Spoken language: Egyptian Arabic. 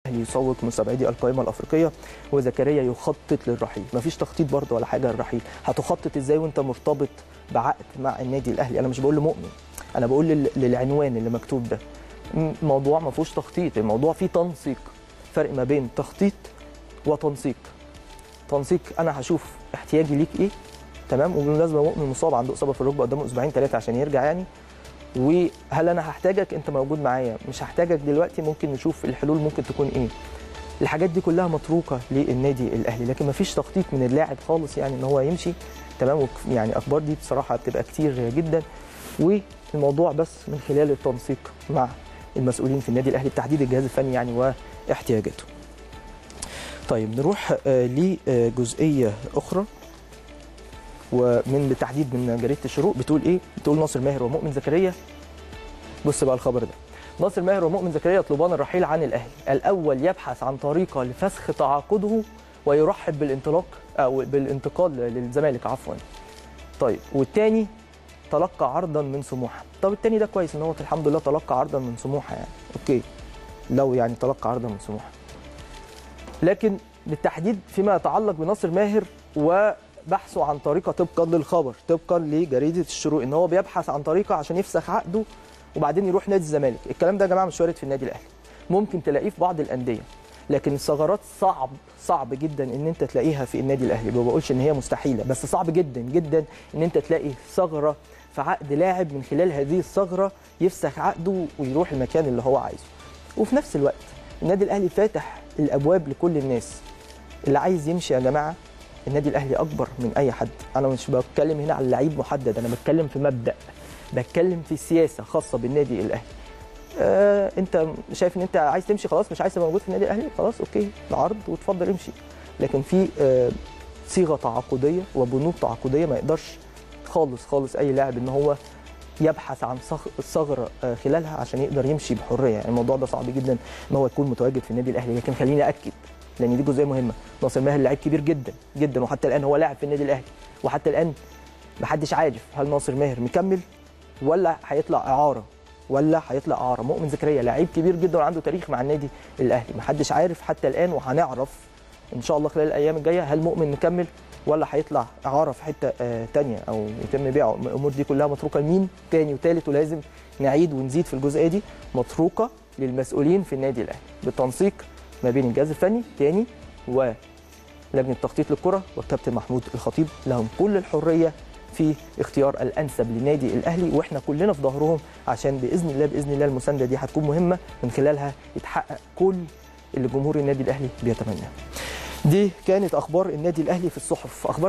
الاهلي يسوق مستبعدي القائمه الافريقيه وزكريا يخطط للرحيل مفيش تخطيط برضه ولا حاجه للرحيل هتخطط ازاي وانت مرتبط بعقد مع النادي الاهلي انا مش بقول لمؤمن انا بقول لل- للعنوان اللي مكتوب ده م- موضوع ما فيهوش تخطيط الموضوع فيه تنسيق فرق ما بين تخطيط وتنسيق تنسيق انا هشوف احتياجي ليك ايه تمام وبالمناسبه مؤمن مصاب عنده اصابه في الركبه قدامه اسبوعين ثلاثه عشان يرجع يعني وهل انا هحتاجك انت موجود معايا مش هحتاجك دلوقتي ممكن نشوف الحلول ممكن تكون ايه الحاجات دي كلها متروكه للنادي الاهلي لكن مفيش تخطيط من اللاعب خالص يعني ان هو يمشي تمام وك- يعني اخبار دي بصراحه بتبقى كتير جدا والموضوع بس من خلال التنسيق مع المسؤولين في النادي الاهلي بتحديد الجهاز الفني يعني واحتياجاته طيب نروح آه، لجزئيه اخرى ومن بالتحديد من جريده الشروق بتقول ايه؟ بتقول ناصر ماهر ومؤمن زكريا بص بقى الخبر ده ناصر ماهر ومؤمن زكريا يطلبان الرحيل عن الاهلي، الاول يبحث عن طريقه لفسخ تعاقده ويرحب بالانطلاق او بالانتقال للزمالك عفوا. طيب والثاني تلقى عرضا من سموحه، طب الثاني ده كويس ان هو الحمد لله تلقى عرضا من سموحه يعني، اوكي لو يعني تلقى عرضا من سموحه. لكن بالتحديد فيما يتعلق بناصر ماهر وبحثه عن طريقه طبقا للخبر طبقا لجريده الشروق ان هو بيبحث عن طريقه عشان يفسخ عقده وبعدين يروح نادي الزمالك الكلام ده يا جماعه مش وارد في النادي الاهلي ممكن تلاقيه في بعض الانديه لكن الثغرات صعب صعب جدا ان انت تلاقيها في النادي الاهلي ما بقولش ان هي مستحيله بس صعب جدا جدا ان انت تلاقي ثغره في عقد لاعب من خلال هذه الثغره يفسخ عقده ويروح المكان اللي هو عايزه وفي نفس الوقت النادي الاهلي فاتح الابواب لكل الناس اللي عايز يمشي يا جماعه النادي الاهلي اكبر من اي حد انا مش بتكلم هنا على لعيب محدد انا بتكلم في مبدا بتكلم في سياسه خاصه بالنادي الاهلي آه انت شايف ان انت عايز تمشي خلاص مش عايز تبقى موجود في النادي الاهلي خلاص اوكي العرض وتفضل امشي لكن في آه صيغه تعاقديه وبنود تعاقديه ما يقدرش خالص خالص اي لاعب ان هو يبحث عن صغ- ثغره آه، خلالها عشان يقدر يمشي بحريه يعني الموضوع ده صعب جدا ان هو يكون متواجد في النادي الاهلي لكن خليني اكد لان دي جزئيه مهمه ناصر ماهر لعيب كبير جدا جدا وحتى الان هو لاعب في النادي الاهلي وحتى الان محدش عارف هل ناصر ماهر مكمل ولا هيطلع اعاره ولا هيطلع اعاره مؤمن زكريا لعيب كبير جدا وعنده تاريخ مع النادي الاهلي محدش عارف حتى الان وهنعرف ان شاء الله خلال الايام الجايه هل مؤمن مكمل ولا هيطلع اعاره في حته آه تانية او يتم بيعه الامور دي كلها متروكه لمين تاني وتالت ولازم نعيد ونزيد في الجزئيه دي متروكه للمسؤولين في النادي الاهلي بالتنسيق ما بين الجهاز الفني تاني ولجنه تخطيط للكره والكابتن محمود الخطيب لهم كل الحريه في اختيار الانسب للنادي الاهلي واحنا كلنا في ظهرهم عشان باذن الله باذن الله المسانده دي هتكون مهمه من خلالها يتحقق كل اللي جمهور النادي الاهلي بيتمناه. دي كانت اخبار النادي الاهلي في الصحف اخبار